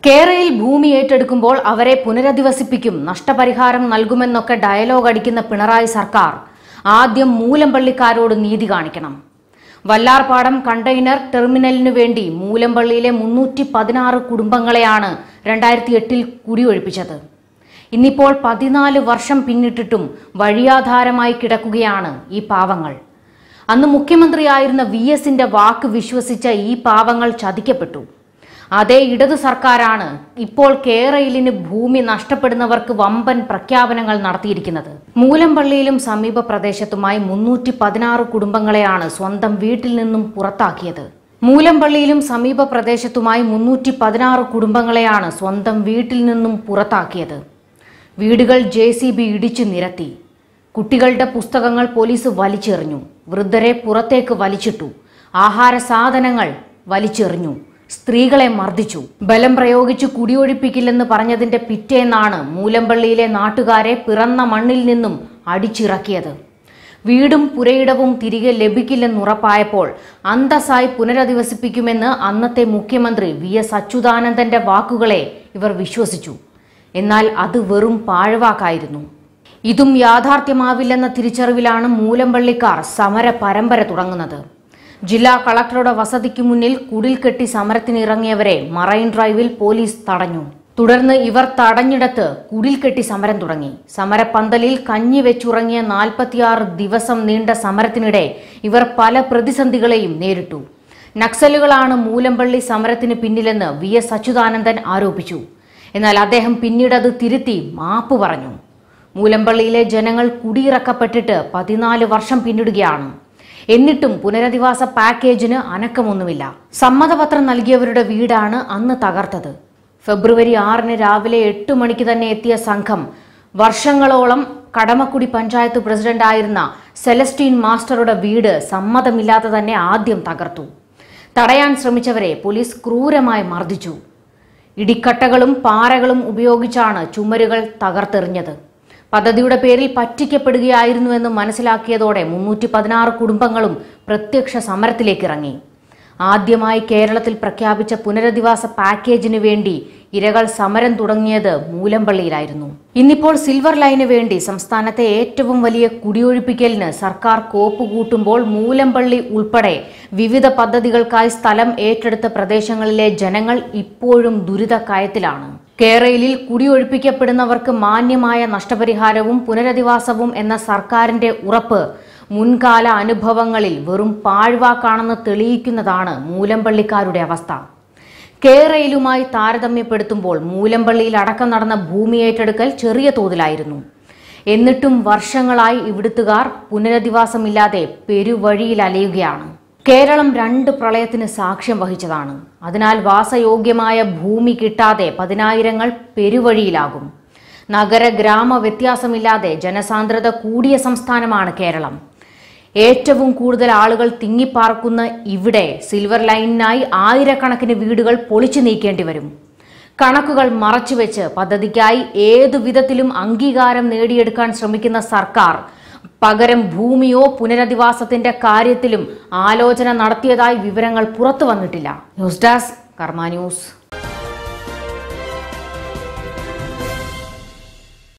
കേരയിൽ ഭൂമി ഏറ്റെടുക്കുമ്പോൾ അവരെ പുനരധിവസിപ്പിക്കും നഷ്ടപരിഹാരം നൽകുമെന്നൊക്കെ ഡയലോഗ് അടിക്കുന്ന പിണറായി സർക്കാർ ആദ്യം മൂലംപള്ളിക്കാരോട് നീതി കാണിക്കണം വല്ലാർപാടം കണ്ടെയ്നർ ടെർമിനലിനു വേണ്ടി മൂലംപള്ളിയിലെ മുന്നൂറ്റി പതിനാറ് കുടുംബങ്ങളെയാണ് രണ്ടായിരത്തി എട്ടിൽ കുടിയൊഴിപ്പിച്ചത് ഇന്നിപ്പോൾ പതിനാല് വർഷം പിന്നിട്ടിട്ടും വഴിയാധാരമായി കിടക്കുകയാണ് ഈ പാവങ്ങൾ അന്ന് മുഖ്യമന്ത്രിയായിരുന്ന വി എസിന്റെ വാക്ക് വിശ്വസിച്ച ഈ പാവങ്ങൾ ചതിക്കപ്പെട്ടു അതേ ഇടതു സർക്കാരാണ് ഇപ്പോൾ കേരളിന് ഭൂമി നഷ്ടപ്പെടുന്നവർക്ക് വമ്പൻ പ്രഖ്യാപനങ്ങൾ നടത്തിയിരിക്കുന്നത് മൂലംപള്ളിയിലും സമീപ പ്രദേശത്തുമായി മുന്നൂറ്റി പതിനാറ് കുടുംബങ്ങളെയാണ് സ്വന്തം വീട്ടിൽ നിന്നും പുറത്താക്കിയത് മൂലംപള്ളിയിലും സമീപ പ്രദേശത്തുമായി മുന്നൂറ്റി പതിനാറ് കുടുംബങ്ങളെയാണ് സ്വന്തം വീട്ടിൽ നിന്നും പുറത്താക്കിയത് വീടുകൾ ജെ സി ബി ഇടിച്ചു നിരത്തി കുട്ടികളുടെ പുസ്തകങ്ങൾ പോലീസ് വലിച്ചെറിഞ്ഞു വൃദ്ധരെ പുറത്തേക്ക് വലിച്ചിട്ടു ആഹാര സാധനങ്ങൾ വലിച്ചെറിഞ്ഞു സ്ത്രീകളെ മർദ്ദിച്ചു ബലം പ്രയോഗിച്ചു കുടിയൊഴിപ്പിക്കില്ലെന്ന് പറഞ്ഞതിന്റെ പിറ്റേന്നാണ് മൂലമ്പള്ളിയിലെ നാട്ടുകാരെ പിറന്ന മണ്ണിൽ നിന്നും അടിച്ചിറക്കിയത് വീടും പുരയിടവും തിരികെ ലഭിക്കില്ലെന്നുറപ്പായപ്പോൾ അന്തസ്സായി പുനരധിവസിപ്പിക്കുമെന്ന് അന്നത്തെ മുഖ്യമന്ത്രി വി എസ് അച്യുതാനന്ദന്റെ വാക്കുകളെ ഇവർ വിശ്വസിച്ചു എന്നാൽ അത് വെറും പാഴ്വാക്കായിരുന്നു ഇതും യാഥാർത്ഥ്യമാവില്ലെന്ന തിരിച്ചറിവിലാണ് മൂലമ്പള്ളിക്കാർ സമര പരമ്പര തുടങ്ങുന്നത് ജില്ലാ കളക്ടറുടെ വസതിക്ക് മുന്നിൽ കുടിൽ കെട്ടി സമരത്തിനിറങ്ങിയവരെ മറൈൻ ഡ്രൈവിൽ പോലീസ് തടഞ്ഞു തുടർന്ന് ഇവർ തടഞ്ഞിടത്ത് കുടിൽ കെട്ടി സമരം തുടങ്ങി സമരപ്പന്തലിൽ കഞ്ഞി വെച്ചുറങ്ങിയ നാൽപ്പത്തിയാറ് ദിവസം നീണ്ട സമരത്തിനിടെ ഇവർ പല പ്രതിസന്ധികളെയും നേരിട്ടു നക്സലുകളാണ് മൂലമ്പള്ളി സമരത്തിന് പിന്നിലെന്ന് വി എസ് അച്യുതാനന്ദൻ ആരോപിച്ചു എന്നാൽ അദ്ദേഹം പിന്നീട് അത് തിരുത്തി മാപ്പ് പറഞ്ഞു മൂലമ്പള്ളിയിലെ ജനങ്ങൾ കുടിയിറക്കപ്പെട്ടിട്ട് പതിനാല് വർഷം പിന്നിടുകയാണ് എന്നിട്ടും പുനരധിവാസ പാക്കേജിന് അനക്കമൊന്നുമില്ല സമ്മതപത്രം നൽകിയവരുടെ വീടാണ് അന്ന് തകർത്തത് ഫെബ്രുവരി ആറിന് രാവിലെ എട്ട് മണിക്ക് തന്നെ എത്തിയ സംഘം വർഷങ്ങളോളം കടമക്കുടി പഞ്ചായത്ത് പ്രസിഡന്റായിരുന്ന സെലസ്റ്റീൻ മാസ്റ്ററുടെ വീട് സമ്മതമില്ലാതെ തന്നെ ആദ്യം തകർത്തു തടയാൻ ശ്രമിച്ചവരെ പോലീസ് ക്രൂരമായി മർദ്ദിച്ചു ഇടിക്കട്ടകളും പാറകളും ഉപയോഗിച്ചാണ് ചുമരുകൾ തകർത്തെറിഞ്ഞത് പദ്ധതിയുടെ പേരിൽ പറ്റിക്കപ്പെടുകയായിരുന്നുവെന്ന് മനസ്സിലാക്കിയതോടെ മുന്നൂറ്റി പതിനാറ് കുടുംബങ്ങളും പ്രത്യക്ഷ സമരത്തിലേക്ക് ഇറങ്ങി ആദ്യമായി കേരളത്തിൽ പ്രഖ്യാപിച്ച പുനരധിവാസ പാക്കേജിന് വേണ്ടി ഇരകൾ സമരം തുടങ്ങിയത് മൂലമ്പള്ളിയിലായിരുന്നു ഇന്നിപ്പോൾ സിൽവർ ലൈന് വേണ്ടി സംസ്ഥാനത്തെ ഏറ്റവും വലിയ കുടിയൊഴിപ്പിക്കലിന് സർക്കാർ കോപ്പ് കൂട്ടുമ്പോൾ മൂലമ്പള്ളി ഉൾപ്പെടെ വിവിധ പദ്ധതികൾക്കായി സ്ഥലം ഏറ്റെടുത്ത പ്രദേശങ്ങളിലെ ജനങ്ങൾ ഇപ്പോഴും ദുരിതക്കയത്തിലാണ് കേരളയിൽ കുടിയൊഴിപ്പിക്കപ്പെടുന്നവർക്ക് മാന്യമായ നഷ്ടപരിഹാരവും പുനരധിവാസവും എന്ന സർക്കാരിന്റെ ഉറപ്പ് മുൻകാല അനുഭവങ്ങളിൽ വെറും പാഴ്വാക്കാണെന്ന് തെളിയിക്കുന്നതാണ് മൂലമ്പള്ളിക്കാരുടെ അവസ്ഥ കേരളയിലുമായി താരതമ്യപ്പെടുത്തുമ്പോൾ മൂലമ്പള്ളിയിൽ അടക്കം നടന്ന ഭൂമി ഏറ്റെടുക്കൽ ചെറിയ തോതിലായിരുന്നു എന്നിട്ടും വർഷങ്ങളായി ഇവിടുത്തുകാർ പുനരധിവാസമില്ലാതെ പെരുവഴിയിൽ അലയുകയാണ് കേരളം രണ്ട് പ്രളയത്തിന് സാക്ഷ്യം വഹിച്ചതാണ് അതിനാൽ വാസയോഗ്യമായ ഭൂമി കിട്ടാതെ പതിനായിരങ്ങൾ പെരുവഴിയിലാകും നഗര ഗ്രാമ വ്യത്യാസമില്ലാതെ ജനസാന്ദ്രത കൂടിയ സംസ്ഥാനമാണ് കേരളം ഏറ്റവും കൂടുതൽ ആളുകൾ തിങ്ങിപ്പാർക്കുന്ന ഇവിടെ സിൽവർ ലൈനിനായി ആയിരക്കണക്കിന് വീടുകൾ പൊളിച്ചു നീക്കേണ്ടി വരും കണക്കുകൾ മറച്ചുവെച്ച് പദ്ധതിക്കായി ഏതു വിധത്തിലും അംഗീകാരം നേടിയെടുക്കാൻ ശ്രമിക്കുന്ന സർക്കാർ പകരം ഭൂമിയോ പുനരധിവാസത്തിന്റെ കാര്യത്തിലും ആലോചന നടത്തിയതായി വിവരങ്ങൾ പുറത്തു വന്നിട്ടില്ല ന്യൂസ് ഡെസ്ക് കർമ്മ ന്യൂസ്